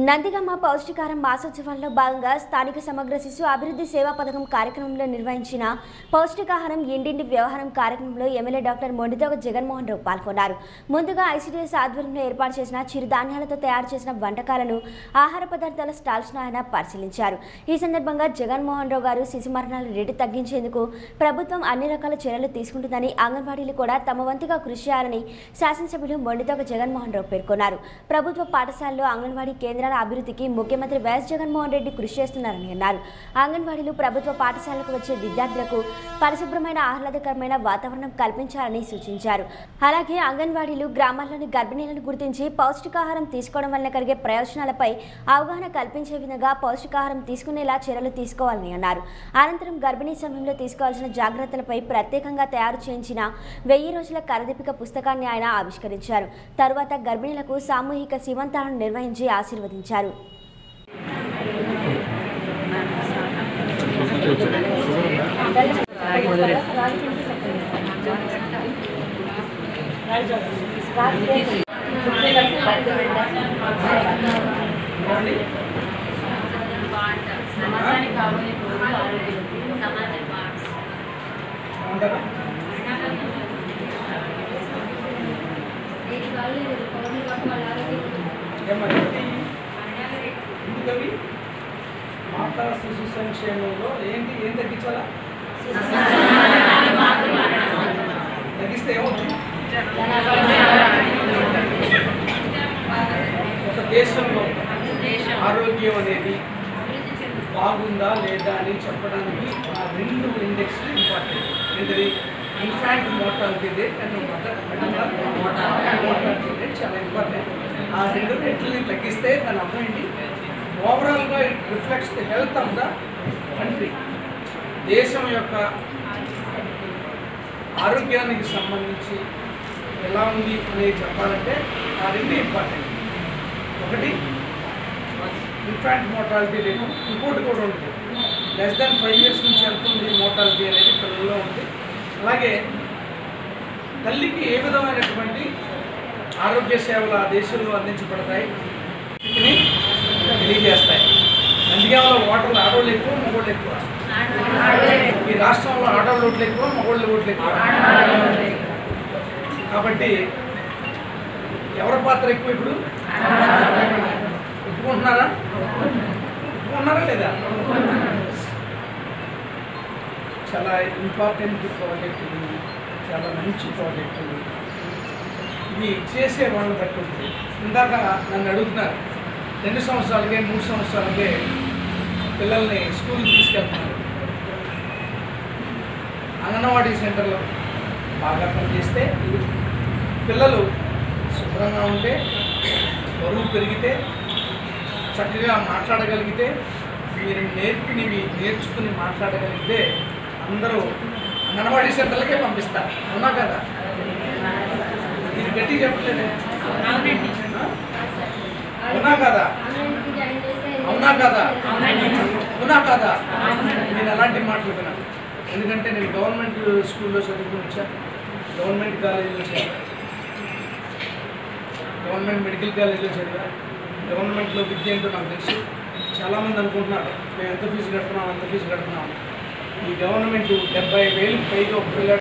నందిగమ్మ పౌష్టికారం మాసోత్సవాల్లో భాగంగా స్థానిక సమగ్ర శిశు అభివృద్ధి సేవా పథకం కార్యక్రమంలో నిర్వహించిన పౌష్టికాహారం ఇంటింటి వ్యవహారం కార్యక్రమంలో ఎమ్మెల్యే డాక్టర్ మొండితోగ జగన్మోహన్ రావు పాల్గొన్నారు ముందుగా ఐసీడీఎస్ ఆధ్వర్యంలో ఏర్పాటు చేసిన చిరుధాన్యాలతో తయారు చేసిన వంటకాలను ఆహార పదార్థాల స్టాల్స్ను ఆయన పరిశీలించారు ఈ సందర్భంగా జగన్మోహన్ రావు గారు శిశు మరణాల రేటు తగ్గించేందుకు ప్రభుత్వం అన్ని రకాల చర్యలు తీసుకుంటుందని అంగన్వాడీలు కూడా తమ వంతుగా కృషి చేయాలని శాసనసభ్యులు మొండితోగ జగన్మోహన్ రావు పేర్కొన్నారు ప్రభుత్వ పాఠశాలలో అంగన్వాడీ కేంద్రాల అభివృద్ధికి ముఖ్యమంత్రి వైఎస్ జగన్మోహన్ రెడ్డి కృషి చేస్తున్నారని అన్నారు అంగన్వాడీలు ప్రభుత్వ పాఠశాలకు వచ్చే విద్యార్థులకు పరిశుభ్రమైన ఆహ్లాదకరమైన వాతావరణం కల్పించాలని సూచించారు అలాగే అంగన్వాడీలు గ్రామాల్లోని గర్భిణీలను గుర్తించి పౌష్టికాహారం తీసుకోవడం వల్ల కలిగే ప్రయోజనాలపై అవగాహన కల్పించే విధంగా పౌష్టికాహారం తీసుకునేలా చర్యలు తీసుకోవాలని అన్నారు అనంతరం గర్భిణీ సమయంలో తీసుకోవాల్సిన జాగ్రత్తలపై ప్రత్యేకంగా తయారు చేయించిన వెయ్యి రోజుల కరదీపిక పుస్తకాన్ని ఆయన ఆవిష్కరించారు తరువాత గర్భిణీలకు సామూహిక సీమంతాలను నిర్వహించి ఆశీర్వదించారు సమాజానికి కావాలి ఆరోగ్యం సమాజం ఎందుకవి మాతా శిశు సంక్షేమంలో ఏంటి ఏం తగ్గించాలా తగ్గిస్తే ఏమవుతుంది ఒక దేశంలో ఆరోగ్యం అనేది బాగుందా లేదా అని చెప్పడానికి ఆ రెండు ఇండెక్స్ ఇంపార్టెంట్ ఏంటిది infant mortality rate and mother mortality rate చాలా ఇంపార్టెంట్ ఆ రెండు రేట్లని తగ్గిస్తే దాని అర్థం ఏంటి ఓవరాల్గా it reflects the health of the country దేశం యొక్క ఆరోగ్యానికి సంబంధించి ఎలా ఉంది అనేది చెప్పాలంటే ఆ రెండు ఇంపార్టెంట్ ఒకటి ఇన్ఫాంట్ మోర్టాలిటీ రేటు ఇంకోటి కూడా ఉంటుంది లెస్ దాన్ ఫైవ్ ఇయర్స్ నుంచి ఎంత ఉంది మోర్టాలిటీ అనేది పిల్లల్లో ఉంది అలాగే తల్లికి ఏ విధమైనటువంటి ఆరోగ్య సేవలు ఆ దేశంలో అందించబడతాయి వీటిని తెలియజేస్తాయి నందిగామలో ఓటర్లు ఆడవాళ్ళు ఎక్కువ మగవాళ్ళు ఎక్కువ ఈ రాష్ట్రంలో ఆడవాళ్ళు ఓట్లు ఎక్కువ మగవాళ్ళు ఓట్లు ఎక్కువ కాబట్టి ఎవరి పాత్ర ఎక్కువ ఇప్పుడు ఒప్పుకుంటున్నారా ఒప్పుకుంటున్నారా లేదా చాలా ఇంపార్టెంట్ ప్రాజెక్ట్ ఇది చాలా మంచి ప్రాజెక్ట్ ఇది ఇది చేసే వాళ్ళని బట్టి ఉంటుంది ఇందాక నన్ను అడుగుతున్నారు రెండు సంవత్సరాలకే మూడు సంవత్సరాలకే పిల్లల్ని స్కూల్కి తీసుకెళ్తున్నారు అంగన్వాడీ సెంటర్లో బాగా పనిచేస్తే పిల్లలు శుభ్రంగా ఉంటే బరువు పెరిగితే చక్కగా మాట్లాడగలిగితే మీరు నేర్పినవి నేర్చుకుని మాట్లాడగలిగితే అందరూ అంగన్వాడీ సెంటర్లకే పంపిస్తారు అవునా కదా ఇది గట్టి చెప్పలేదు అవునా కదా అవునా కదా అవునా కదా నేను అలాంటి మాటలు విన్నాను ఎందుకంటే నేను గవర్నమెంట్ స్కూల్లో చదువుకుని వచ్చాను గవర్నమెంట్ కాలేజీలో చదివా గవర్నమెంట్ మెడికల్ కాలేజీలో చదివా గవర్నమెంట్లో విద్య ఏంటో నాకు తెలుసు చాలామంది అనుకుంటున్నారు మేము ఎంత ఫీజు కడుతున్నాం అంత ఫీజు కడుతున్నాం ఈ గవర్నమెంట్ డెబ్బై వేలు పైగా ఒక పిల్లడు